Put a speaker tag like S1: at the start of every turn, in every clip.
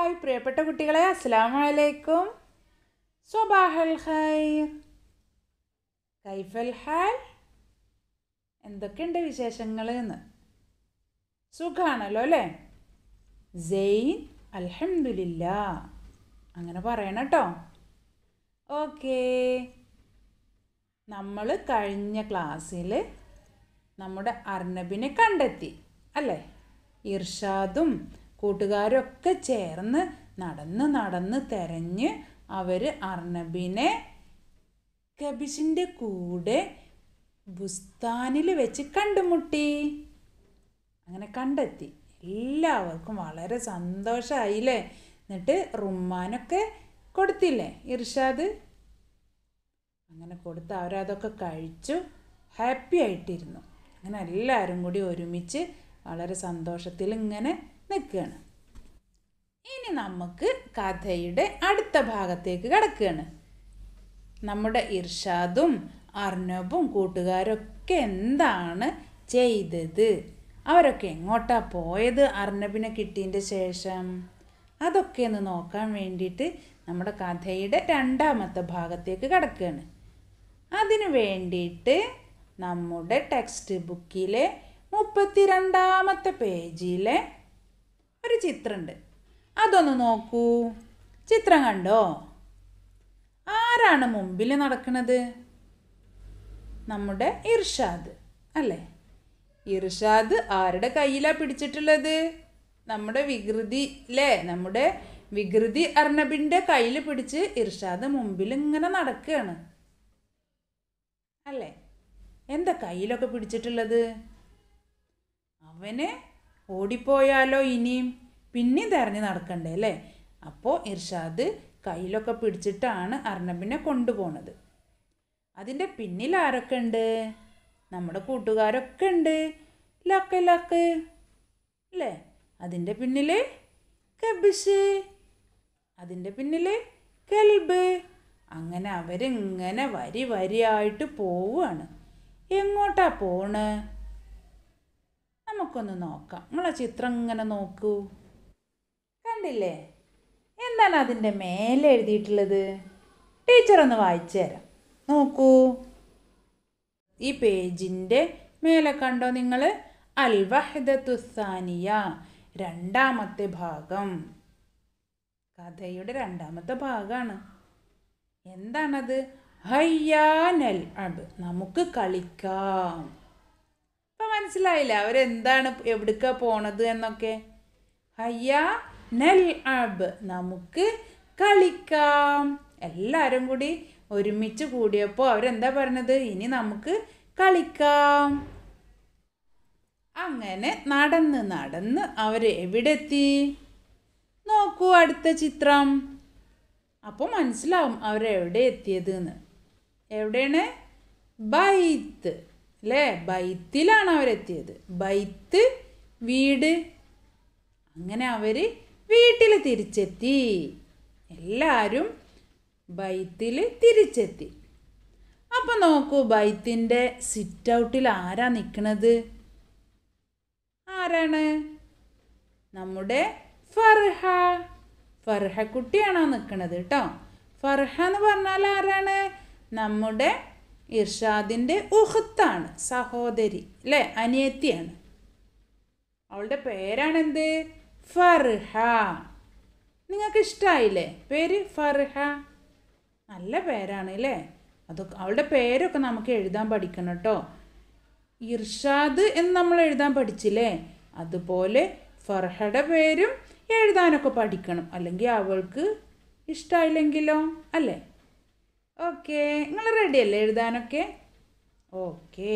S1: hi പ്രിയപ്പെട്ട കുട്ടികളെ അസ്സാം വലൈക്കും സ്വബാഹൽ ഖൈർ കൈഫൽ ഹാൽ എന്തൊക്കെയുണ്ട് വിശേഷങ്ങൾ എന്ന് സുഖാണല്ലോ അല്ലേ സെയിൻ അൽഹംദുലില്ല അങ്ങനെ പറയണം കേട്ടോ ഓക്കേ നമ്മൾ കഴിഞ്ഞ ക്ലാസ്സിൽ നമ്മുടെ അർണബിനെ കണ്ടെത്തി അല്ലേ ഇർഷാദും കൂട്ടുകാരൊക്കെ ചേർന്ന് നടന്ന് നടന്ന് തെരഞ്ഞ് അവർ അർണബിനെ കബിഷിൻ്റെ കൂടെ ബുസ്താനിൽ വെച്ച് കണ്ടുമുട്ടി അങ്ങനെ കണ്ടെത്തി എല്ലാവർക്കും വളരെ സന്തോഷമായില്ലേ എന്നിട്ട് റുമ്മാനൊക്കെ കൊടുത്തില്ലേ ഇർഷാദ് അങ്ങനെ കൊടുത്ത് അവരതൊക്കെ കഴിച്ചു ഹാപ്പി ആയിട്ടിരുന്നു അങ്ങനെ എല്ലാവരും കൂടി ഒരുമിച്ച് വളരെ സന്തോഷത്തിൽ ഇങ്ങനെ നിൽക്കുകയാണ് ഇനി നമുക്ക് കഥയുടെ അടുത്ത ഭാഗത്തേക്ക് കിടക്കുകയാണ് നമ്മുടെ ഇർഷാദും അർണബും കൂട്ടുകാരൊക്കെ എന്താണ് ചെയ്തത് അവരൊക്കെ എങ്ങോട്ടാ പോയത് അർണബിനെ കിട്ടിയതിൻ്റെ ശേഷം അതൊക്കെ ഒന്ന് നോക്കാൻ വേണ്ടിയിട്ട് നമ്മുടെ കഥയുടെ രണ്ടാമത്തെ ഭാഗത്തേക്ക് കിടക്കുകയാണ് അതിനു വേണ്ടിയിട്ട് നമ്മുടെ ടെക്സ്റ്റ് ബുക്കിലെ മുപ്പത്തിരണ്ടാമത്തെ പേജിലെ ഒരു ചിത്രമുണ്ട് അതൊന്ന് നോക്കൂ ചിത്രം കണ്ടോ ആരാണ് മുമ്പിൽ നടക്കുന്നത് നമ്മുടെ ഇർഷാദ് അല്ലേ ഇർഷാദ് ആരുടെ കയ്യിലാണ് പിടിച്ചിട്ടുള്ളത് നമ്മുടെ വികൃതി അല്ലേ നമ്മുടെ വികൃതി അർണബിൻ്റെ കയ്യിൽ പിടിച്ച് ഇർഷാദ് മുമ്പിൽ ഇങ്ങനെ നടക്കുകയാണ് അല്ലേ എന്താ കയ്യിലൊക്കെ പിടിച്ചിട്ടുള്ളത് അവന് ഓടിപ്പോയാലോ ഇനിയും പിന്നെയും തെരഞ്ഞു നടക്കണ്ടേ അല്ലേ അപ്പോൾ ഇർഷാദ് കയ്യിലൊക്കെ പിടിച്ചിട്ടാണ് അർണബിനെ കൊണ്ടുപോണത് അതിൻ്റെ പിന്നിൽ ആരൊക്കെ ഉണ്ട് നമ്മുടെ കൂട്ടുകാരൊക്കെ ഉണ്ട് ലക്ക് ലക്ക് അല്ലേ അതിൻ്റെ പിന്നിൽ കബിഷ് അതിൻ്റെ പിന്നിൽ കെൽബ് അങ്ങനെ അവരിങ്ങനെ വരി വരിയായിട്ട് പോവുകയാണ് എങ്ങോട്ടാ പോണ് നമുക്കൊന്ന് നോക്കാം നിങ്ങളെ ചിത്രം ഇങ്ങനെ നോക്കൂ കണ്ടില്ലേ എന്താണ് അതിൻ്റെ മേലെ എഴുതിയിട്ടുള്ളത് ടീച്ചർ ഒന്ന് വായിച്ചു തരാം നോക്കൂ ഈ പേജിൻ്റെ മേലെ കണ്ടോ നിങ്ങൾ അൽ വഹദത്തുസാനിയ രണ്ടാമത്തെ ഭാഗം കഥയുടെ രണ്ടാമത്തെ ഭാഗമാണ് എന്താണത് ഹയ്യാനൽ അബ് നമുക്ക് കളിക്കാം ഇപ്പം മനസ്സിലായില്ല അവരെന്താണ് എവിടേക്കാ പോണത് എന്നൊക്കെ ഹയ്യ നൽ അബ് നമുക്ക് കളിക്കാം എല്ലാവരും കൂടി ഒരുമിച്ച് കൂടിയപ്പോൾ അവരെന്താ പറഞ്ഞത് ഇനി നമുക്ക് കളിക്കാം അങ്ങനെ നടന്ന് നടന്ന് അവർ എവിടെ എത്തി നോക്കൂ അടുത്ത ചിത്രം അപ്പോൾ മനസ്സിലാവും അവരെവിടെ എത്തിയത് എന്ന് എവിടെയാണ് ബൈത്ത് അല്ലേ ബൈത്തിലാണ് അവരെത്തിയത് ബൈത്ത് വീട് അങ്ങനെ അവർ വീട്ടിൽ തിരിച്ചെത്തി എല്ലാവരും ബൈത്തിൽ തിരിച്ചെത്തി അപ്പം നോക്കൂ ബൈത്തിൻ്റെ സിറ്റ് ഔട്ടിൽ ആരാ നിൽക്കണത് ആരാണ് നമ്മുടെ ഫർഹ ഫർഹ കുട്ടിയാണോ നിൽക്കണത് കേട്ടോ ഫർഹ എന്ന് പറഞ്ഞാൽ ആരാണ് നമ്മുടെ ഇർഷാദിൻ്റെ ഉഹത്താണ് സഹോദരി അല്ലേ അനിയത്തിയാണ് അവളുടെ പേരാണെന്ത് ഫർഹ നിങ്ങൾക്ക് ഇഷ്ടമായില്ലേ പേര് ഫർഹ നല്ല പേരാണ് അല്ലേ അത് അവളുടെ പേരൊക്കെ നമുക്ക് എഴുതാൻ പഠിക്കണം കേട്ടോ ഇർഷാദ് എന്ന് നമ്മൾ എഴുതാൻ പഠിച്ചില്ലേ അതുപോലെ ഫർഹയുടെ പേരും എഴുതാനൊക്കെ പഠിക്കണം അല്ലെങ്കിൽ അവൾക്ക് ഇഷ്ടമായില്ലെങ്കിലോ അല്ലേ ഓക്കെ നിങ്ങൾ റെഡി അല്ലേ എഴുതാനൊക്കെ ഓക്കെ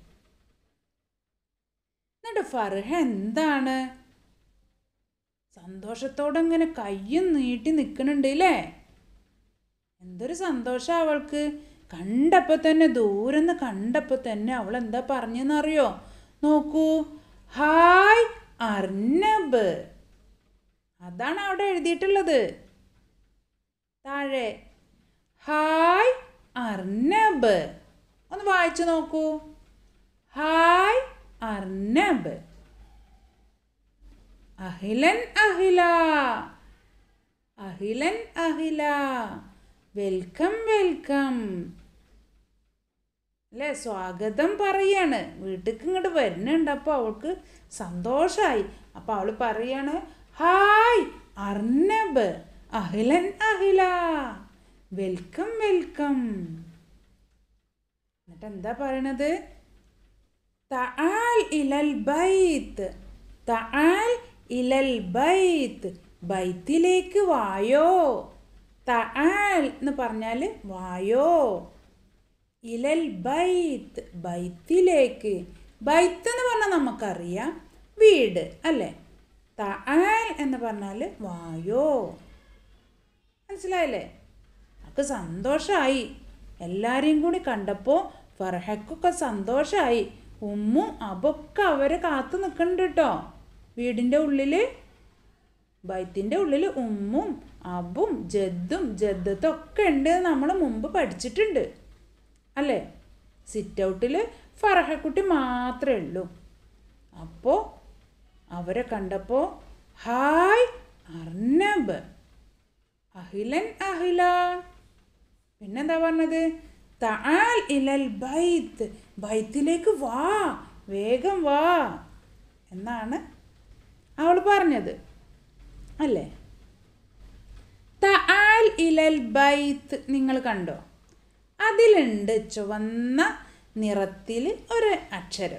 S1: എന്നിട്ട് ഫർഹ എന്താണ് സന്തോഷത്തോടെ ഇങ്ങനെ കയ്യും നീട്ടി നിൽക്കുന്നുണ്ട് അല്ലേ എന്തൊരു സന്തോഷം അവൾക്ക് കണ്ടപ്പോൾ തന്നെ ദൂരെന്ന് കണ്ടപ്പോൾ തന്നെ അവൾ എന്താ പറഞ്ഞെന്നറിയോ നോക്കൂ ഹായ് അർണബ് അതാണ് അവിടെ എഴുതിയിട്ടുള്ളത് താഴെ ഹായ് അർണബ് ഒന്ന് വായിച്ചു നോക്കൂ hi Arnab Ahilan Ahila Ahilan Ahila welcome welcome അല്ലേ സ്വാഗതം പറയാണ് വീട്ടിലേക്ക് ഇങ്ങോട്ട് വരുന്നുണ്ട് അപ്പോൾ അവൾക്ക് സന്തോഷമായി അപ്പോൾ അവൾ പറയാണ് hi Arnab Ahilan Ahila welcome welcome എന്നിട്ട് എന്താ പറയണത് തആൽ ഇലൽ ബൈത്ത് തആൽ ഇലൽ ബൈത്ത് ബൈത്തിലേക്ക് വായോ തആൽ എന്ന് പറഞ്ഞാൽ വായോ ഇലൽ ബൈത്ത് ബൈത്തിലേക്ക് ബൈത്ത് എന്ന് പറഞ്ഞാൽ നമുക്കറിയാം വീട് അല്ലേ തആൽ എന്ന് പറഞ്ഞാൽ വായോ മനസ്സിലായില്ലേ അവൾക്ക് സന്തോഷമായി എല്ലാവരെയും കൂടി കണ്ടപ്പോൾ ഫർഹക്കൊക്കെ സന്തോഷമായി ഉമ്മും അബൊക്കെ അവരെ കാത്തു നിൽക്കുന്നുണ്ട് കേട്ടോ വീടിൻ്റെ ഉള്ളിൽ ബൈത്തിൻ്റെ ഉള്ളിൽ ഉമ്മും അബും ജദ്ദും ജദ്ദത്തും ഒക്കെ ഉണ്ട് നമ്മൾ മുമ്പ് പഠിച്ചിട്ടുണ്ട് അല്ലേ സിറ്റ് ഔട്ടിൽ ഫറഹക്കുട്ടി മാത്രമേ ഉള്ളൂ അപ്പോൾ അവരെ കണ്ടപ്പോൾ ഹായ് അർണബ് അഹിലൻ അഹില പിന്നെന്താ പറഞ്ഞത് തആൽ ഇലൽ ബൈത്ത് ബൈത്തിലേക്ക് വാ വേഗം വാ എന്നാണ് അവൾ പറഞ്ഞത് അല്ലേ തആൽ ഇലൽ ബൈത്ത് നിങ്ങൾ കണ്ടോ അതിലുണ്ട് ചുവന്ന നിറത്തിൽ ഒരു അക്ഷരം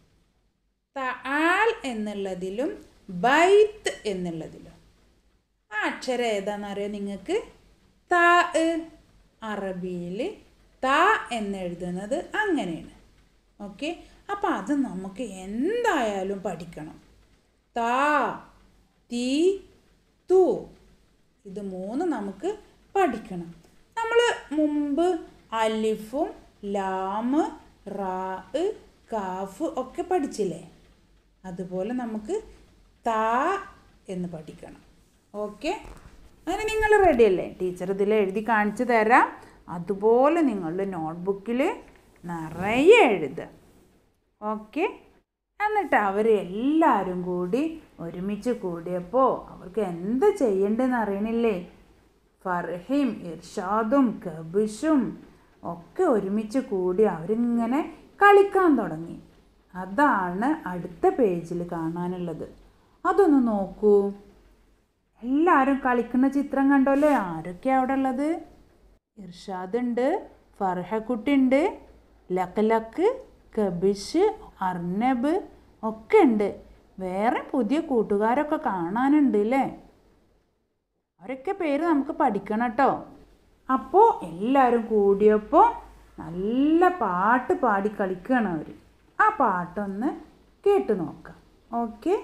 S1: തആൽ എന്നുള്ളതിലും ബൈത്ത് എന്നുള്ളതിലും ആ അക്ഷരം ഏതാണെന്നറിയോ നിങ്ങൾക്ക് ത അറബിയിൽ ത എന്നെഴുതുന്നത് അങ്ങനെയാണ് ഓക്കെ അപ്പോൾ അത് നമുക്ക് എന്തായാലും പഠിക്കണം താ തീ തു ഇത് മൂന്ന് നമുക്ക് പഠിക്കണം നമ്മൾ മുമ്പ് അലിഫും ലാമ് റാ കാഫ് ഒക്കെ പഠിച്ചില്ലേ അതുപോലെ നമുക്ക് താ എന്ന് പഠിക്കണം ഓക്കെ അങ്ങനെ നിങ്ങൾ റെഡിയല്ലേ ടീച്ചർ ഇതിൽ എഴുതി കാണിച്ചു തരാം അതുപോലെ നിങ്ങളുടെ നോട്ട്ബുക്കിൽ നിറയെ എഴുതുക ഓക്കെ എന്നിട്ട് അവർ എല്ലാവരും കൂടി ഒരുമിച്ച് കൂടിയപ്പോൾ അവർക്ക് എന്ത് ചെയ്യണ്ടെന്ന് അറിയണില്ലേ ഫർഹിം ഇർഷാദും കബിഷും ഒക്കെ ഒരുമിച്ച് കൂടി അവരിങ്ങനെ കളിക്കാൻ തുടങ്ങി അതാണ് അടുത്ത പേജിൽ കാണാനുള്ളത് അതൊന്ന് നോക്കൂ എല്ലാവരും കളിക്കുന്ന ചിത്രം കണ്ടോല്ലേ ആരൊക്കെയാണ് അവിടെ ഉള്ളത് ഇർഷാദ് ഉണ്ട് ഫർഹക്കുട്ടി ഉണ്ട് ലക്ക് ലക്ക് കബിഷ് അർണബ് ഒക്കെ ഉണ്ട് വേറെ പുതിയ കൂട്ടുകാരൊക്കെ കാണാനുണ്ട് അല്ലേ അവരൊക്കെ പേര് നമുക്ക് പഠിക്കണം കേട്ടോ അപ്പോൾ എല്ലാവരും കൂടിയപ്പോൾ നല്ല പാട്ട് പാടി കളിക്കുകയാണ് അവർ ആ പാട്ടൊന്ന് കേട്ട് നോക്കാം ഓക്കെ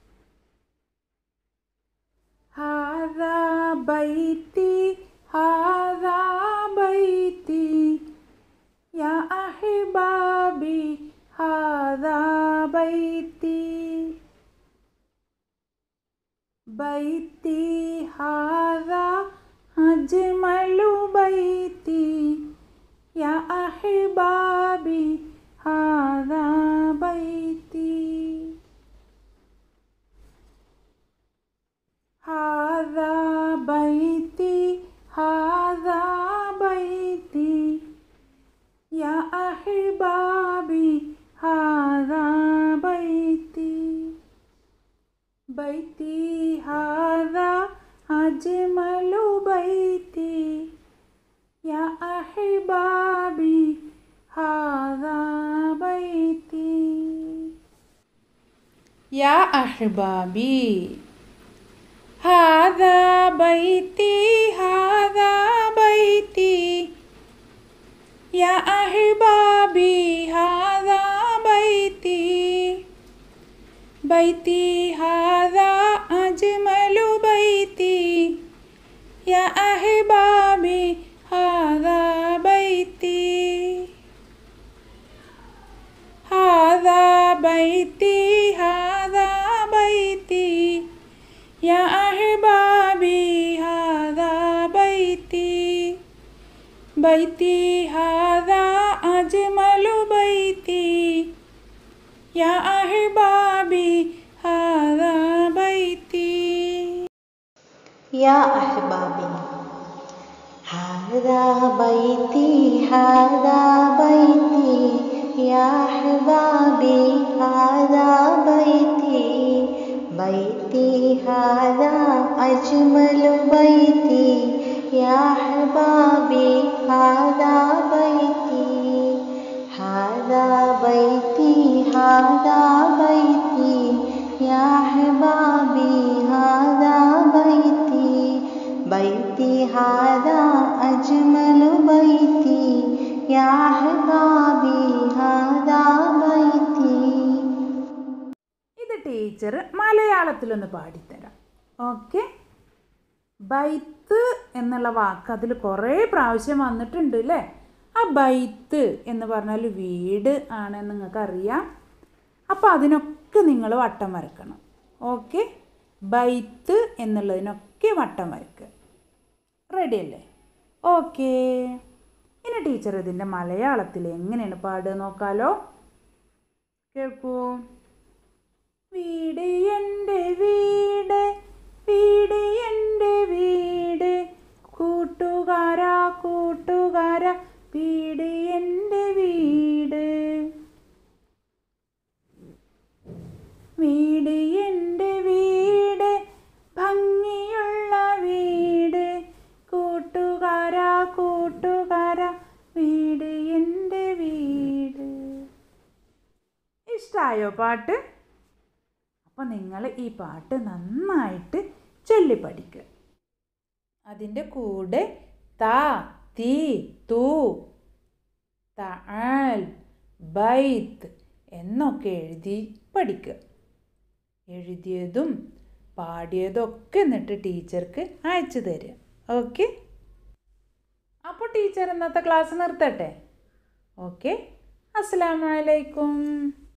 S1: ഹാദാ ബൈത്തി ഹാദാ ബൈത്തി യാ അഹിബാബി ഹാദാ ബൈത്തി ബൈത്തി ഹാദാ അജ്മലു ബൈത്തി യാ അഹിബാബി ഹാദാ ബൈത്തി هذا بيتي هذا بيتي يا أحبابي هذا بيتي بيتي هذا أجمل بيتي يا أحبابي هذا بيتي يا أحبابي هذا بيتي هذا بيتي يا أحبابي هذا بيتي بيتي هذا أجمل بيتي يا أحبابي هذا بيتي هذا بيتي هذا بيتي يا أحبابي هذا بيتي بيتي هذا أجمل بيتي يا أحبابي هذا بيتي
S2: يا أحبابي هذا بيتي هذا بيتي يا أحبابي هذا بيتي بيتي هذا أجمل بيتي يا أحبابي هذا بيتي هذا بيتي هذا بيتي يا أحبابي هذا بيتي بيتي هذا أجمل بيتي يا أحبابي هذا بيتي
S1: ഇത് ടീച്ചർ മലയാളത്തിലൊന്ന് പാടിത്തരാം ഓക്കെ ബൈത്ത് എന്നുള്ള വാക്ക് അതിൽ കുറേ പ്രാവശ്യം വന്നിട്ടുണ്ട് അല്ലേ ആ ബൈത്ത് എന്ന് പറഞ്ഞാൽ വീട് ആണെന്ന് നിങ്ങൾക്കറിയാം അപ്പോൾ അതിനൊക്കെ നിങ്ങൾ വട്ടം വരക്കണം ഓക്കെ ബൈത്ത് എന്നുള്ളതിനൊക്കെ വട്ടം വരയ്ക്കുക റെഡി അല്ലേ ഓക്കെ ഇനി ടീച്ചർ ഇതിൻ്റെ മലയാളത്തിൽ എങ്ങനെയാണ് പാടുക നോക്കാലോ കേൾക്കൂ വീട് എൻ്റെ വീട് വീട് എൻ്റെ വീട് കൂട്ടുകാരാ കൂട്ടുകാരാ വീട് എൻ്റെ വീട് വീട് എൻ്റെ വീട് ഭംഗിയുള്ള വീട് കൂട്ടുകാരാ കൂട്ടുകാരാ വീട് എൻ്റെ വീട് ഇഷ്ടമായോ പാട്ട് അപ്പോൾ നിങ്ങൾ ഈ പാട്ട് നന്നായിട്ട് ചൊല്ലി പഠിക്കുക അതിൻ്റെ കൂടെ താ തീ തൂ തആൽ ബൈത്ത് എന്നൊക്കെ എഴുതി പഠിക്കുക എഴുതിയതും പാടിയതൊക്കെ എന്നിട്ട് ടീച്ചർക്ക് അയച്ചു തരിക ഓക്കെ അപ്പോൾ ടീച്ചർ ഇന്നത്തെ ക്ലാസ് നിർത്തട്ടെ ഓക്കെ അസ്സലാമലൈക്കും